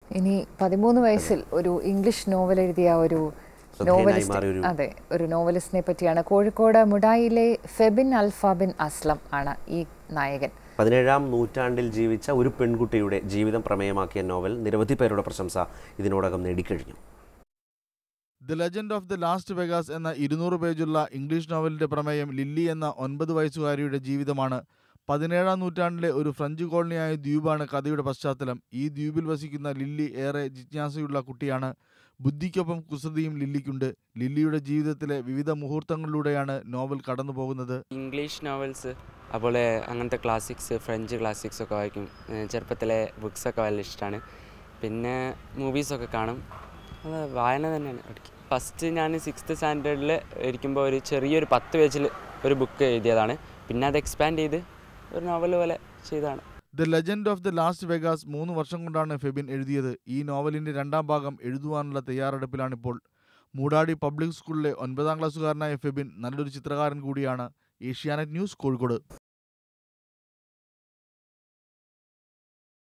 ഇനി പതിമൂന്ന് വയസ്സിൽ ഒരു ഇംഗ്ലീഷ് നോവൽ എഴുതിയ ഒരു ശ്രദ്ധേയനായി നോവലിസ്റ്റ് മാറിയ ഒരു- അതെ ഒരു നോവലിസ്റ്റിനെ പറ്റിയാണ് കോഴിക്കോട് മുഡായിലെ ഫെബിൻ അൽഫാബിൻ അസ്ലം ആണ് ഈ നായകൻ പതിനേഴാം നൂറ്റാണ്ടിൽ ജീവിച്ച ഒരു പെൺകുട്ടിയുടെ ജീവിതം പ്രമേയമാക്കിയ നോവൽ നിരവധി പേരുടെ പ്രശംസ ഇതിനോടകം നേടിക്കഴിഞ്ഞു the legend of the last Vegas എന്ന ഇരുന്നൂറ് പേജുള്ള ഇംഗ്ലീഷ് നോവലിന്റെ പ്രമേയം ലില്ലി എന്ന ഒൻപത് വയസ്സുകാരിയുടെ ജീവിതമാണ് പതിനേഴാം നൂറ്റാണ്ടിലെ ഒരു ഫ്രഞ്ച് കോളനിയായ ദ്വീപാണ് കഥയുടെ പശ്ചാത്തലം ഈ ദ്വീപിൽ വസിക്കുന്ന ലില്ലി ഏറെ ജിജ്ഞാസയുള്ള കുട്ടിയാണ് ബുദ്ധിക്കൊപ്പം കുസൃതിയും ലില്ലിക്കുണ്ട് ലില്ലിയുടെ ജീവിതത്തിലെ വിവിധ മുഹൂർത്തങ്ങളിലൂടെയാണ് നോവൽ കടന്നു പോകുന്നത് ഇംഗ്ലീഷ് നോവൽസ് അതുപോലെ അങ്ങനത്തെ ക്ലാസിക്സ് ഫ്രഞ്ച് ക്ലാസിക്സ് ഒക്കെ വായിക്കും ഏഹ് ചെറുപ്പത്തിലെ ബുക്സൊക്കെ വളരെ ഇഷ്ടമാണ് പിന്നെ മൂവീസൊക്കെ കാണും അത് വായന തന്നെയാണ് ഇടയ്ക്ക് ഫസ്റ്റ് ഞാൻ സിക്സ്ത് സ്റ്റാൻഡേർഡിൽ ഇരിക്കുമ്പോൾ ഒരു ചെറിയൊരു പത്ത് പേജിൽ ഒരു ബുക്ക് എഴുതിയതാണ് പിന്നെ അത് എക്സ്പാൻഡ് ചെയ്ത് ഒരു നോവൽ പോലെ ചെയ്തതാണ് the legend of the last Vegas മൂന്ന് വർഷം കൊണ്ടാണ് ഫെബിൻ എഴുതിയത് ഈ നോവലിന്റെ രണ്ടാം ഭാഗം എഴുതുവാനുള്ള തയ്യാറെടുപ്പിലാണിപ്പോൾ മൂടാടി പബ്ലിക് സ്കൂളിലെ ഒൻപതാം ക്ലാസ്സുകാരനായ ഫെബിൻ നല്ലൊരു ചിത്രകാരൻ കൂടിയാണ് ഏഷ്യാനെറ്റ് ന്യൂസ് കോഴിക്കോട്